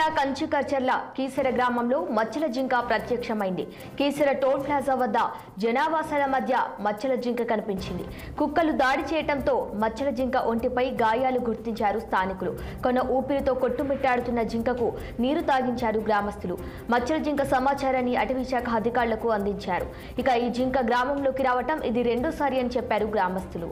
జిల్లా కంచికచర్ల కీసర గ్రామంలో మచ్చల జింక ప్రత్యక్షమైంది కీసర టోల్ ప్లాజా వద్ద జనావాసాల మధ్య మచ్చల జింక కనిపించింది కుక్కలు దాడి చేయడంతో మచ్చల జింక ఒంటిపై గాయాలు గుర్తించారు స్థానికులు కొన ఊపిరితో కొట్టుమిట్టాడుతున్న జింకకు నీరు తాగించారు గ్రామస్తులు మచ్చల జింక సమాచారాన్ని అటవీ శాఖ అధికారులకు అందించారు ఇక ఈ జింక గ్రామంలోకి రావటం ఇది రెండోసారి అని చెప్పారు గ్రామస్తులు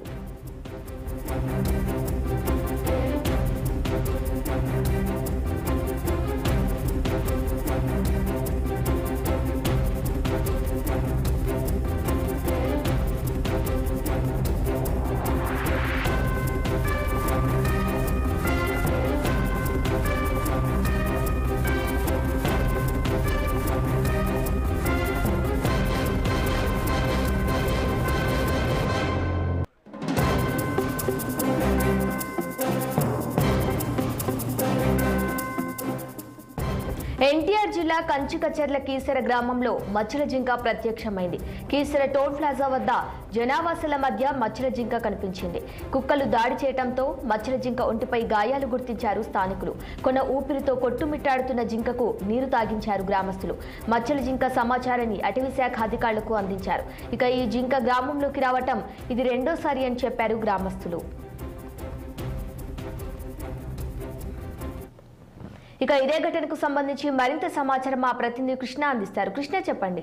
ఎన్టీఆర్ జిల్లా కంచికచర్ల కీసర గ్రామంలో మచ్చల జింక ప్రత్యక్షమైంది కీసర టోల్ ప్లాజా వద్ద జనావాసాల మధ్య మచ్చల జింక కనిపించింది కుక్కలు దాడి చేయడంతో మచ్చల జింక ఒంటిపై గాయాలు గుర్తించారు స్థానికులు కొన ఊపిరితో కొట్టుమిట్టాడుతున్న జింకకు నీరు తాగించారు గ్రామస్తులు మచ్చల జింక సమాచారాన్ని అటవీ శాఖ అధికారులకు అందించారు ఇక ఈ జింక గ్రామంలోకి రావటం ఇది రెండోసారి అని చెప్పారు గ్రామస్తులు ఇక ఇదే ఘటనకు సంబంధించి మరింత సమాచారం మా ప్రతినిధి కృష్ణ అందిస్తారు కృష్ణ చెప్పండి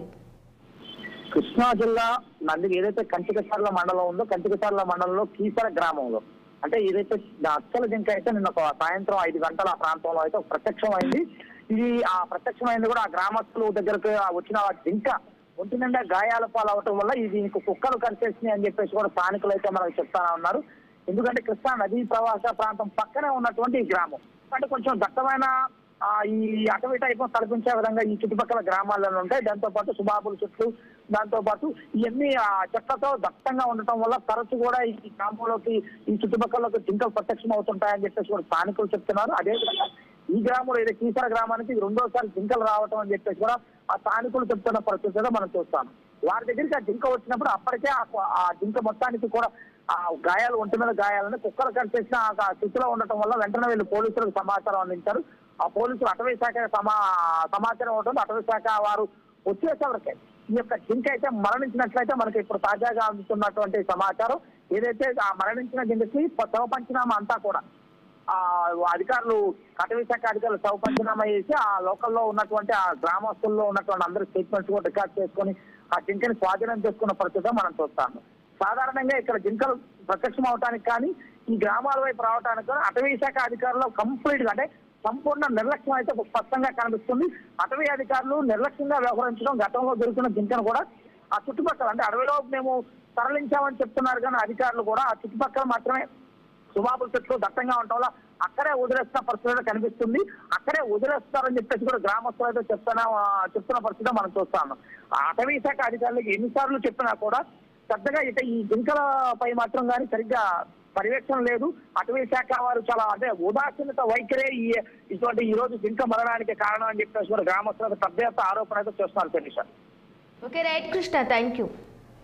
కృష్ణా జిల్లా నంది ఏదైతే కంచికసార్ల మండలం ఉందో కంచికసార్ల మండలంలో కీసర గ్రామంలో అంటే ఏదైతే అచ్చల జింక అయితే నిన్న ఒక సాయంత్రం ఐదు గంటల ఆ ప్రాంతంలో అయితే ఒక ప్రత్యక్షమైంది ఇది ఆ ప్రత్యక్షమైంది కూడా ఆ గ్రామస్తుల దగ్గరకు వచ్చిన ఆ జింక ఒంటి నిండా గాయాల పాలవటం వల్ల ఇది దీనికి కుక్కలు కరిచేసినాయి అని చెప్పేసి కూడా స్థానికులు అయితే మనకు చెప్తా ఉన్నారు ఎందుకంటే కృష్ణా నదీ ప్రవాస ప్రాంతం పక్కనే ఉన్నటువంటి ఈ గ్రామం అంటే కొంచెం దట్టమైన ఆ, ఈ అటవీ టైప్ తలపించే విధంగా ఈ చుట్టుపక్కల గ్రామాలలో ఉంటాయి దాంతో పాటు సుబాబుల చెట్లు దాంతో పాటు ఇవన్నీ ఆ చెట్లతో దట్టంగా ఉండటం వల్ల తరచు కూడా ఈ గ్రామంలోకి ఈ చుట్టుపక్కలకి జింకలు ప్రత్యక్షం అవుతుంటాయని చెప్పేసి కూడా స్థానికులు చెప్తున్నారు అదేవిధంగా ఈ గ్రామంలో ఏదో కీసర గ్రామానికి ఇది రెండోసారి జింకలు రావటం అని చెప్పేసి కూడా ఆ స్థానికులు చెప్తున్న పరిస్థితిలో మనం చూస్తాం వారి దగ్గరికి ఆ జింక వచ్చినప్పుడు అప్పటికే ఆ- ఆ జింక మొత్తానికి కూడా ఆ గాయాలు ఒంటి మీద గాయాలని కుక్కలు కనిపించిన ఆ స్థితిలో ఉండటం వల్ల వెంటనే వీళ్ళు పోలీసులకు సమాచారం అందించారు ఆ పోలీసులు అటవీ శాఖ సమా సమాచారం ఇవ్వడం అటవీ శాఖ వారు వచ్చేసరికి ఈ యొక్క జింక అయితే మరణించినట్లయితే మనకి ఇప్పుడు తాజాగా అందుతున్నటువంటి సమాచారం ఏదైతే ఆ మరణించిన జింకకి శవ పంచనామా అంతా కూడా ఆ అధికారులు అటవీ శాఖ అధికారులు శవ పంచనామా చేసి ఆ లోకల్లో ఉన్నటువంటి ఆ గ్రామస్తుల్లో ఉన్నటువంటి అందరి స్టేట్మెంట్స్ కూడా రికార్డ్ చేసుకొని ఆ జింకని స్వాధీనం చేసుకున్న పరిస్థితి మనం చూస్తాము సాధారణంగా ఇక్కడ జింకలు ప్రత్యక్షం అవటానికి కానీ ఈ గ్రామాల వైపు రావడానికి కానీ అటవీ శాఖ అధికారులు కంప్లీట్ గా అంటే సంపూర్ణ నిర్లక్ష్యం అయితే స్పష్టంగా కనిపిస్తుంది అటవీ అధికారులు నిర్లక్ష్యంగా వ్యవహరించడం గతంలో దొరికిన జింకను కూడా ఆ చుట్టుపక్కల అంటే అడవిలో మేము తరలించామని చెప్తున్నారు కానీ అధికారులు కూడా ఆ చుట్టుపక్కల మాత్రమే సుబాబుల చెట్లు దట్టంగా ఉండటం వల్ల అక్కడే వదిలేస్తున్న పరిస్థితి అయితే కనిపిస్తుంది అక్కడే వదిలేస్తారని చెప్పేసి కూడా గ్రామస్తులు అయితే చెప్తున్న ఆ, చెప్తున్న పరిస్థితి మనం చూస్తాము ఆ అటవీ శాఖ అధికారులకు ఎన్నిసార్లు చెప్పినా కూడా పెద్దగా ఇక ఈ జింకలపై మాత్రం కానీ సరిగ్గా పర్యవేక్షణ లేదు అటవీ శాఖ వారు చాలా అంటే ఉదాసీనత వైఖరే ఈ ఇటువంటి ఈ రోజు జింక మరణానికి కారణం అని చెప్పేసి కూడా గ్రామస్తులకు పెద్ద ఎత్తున ఆరోపణ అయితే చేస్తున్నారు Sanisha okay right Krishna thank you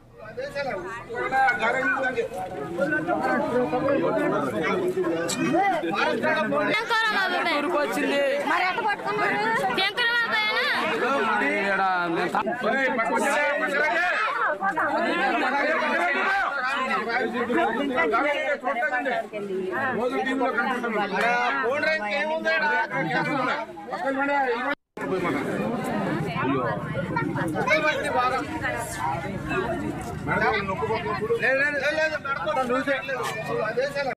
వచ్చింది మరి ఎట్ట పట్టుకున్నారు లేదు లేదు లేదు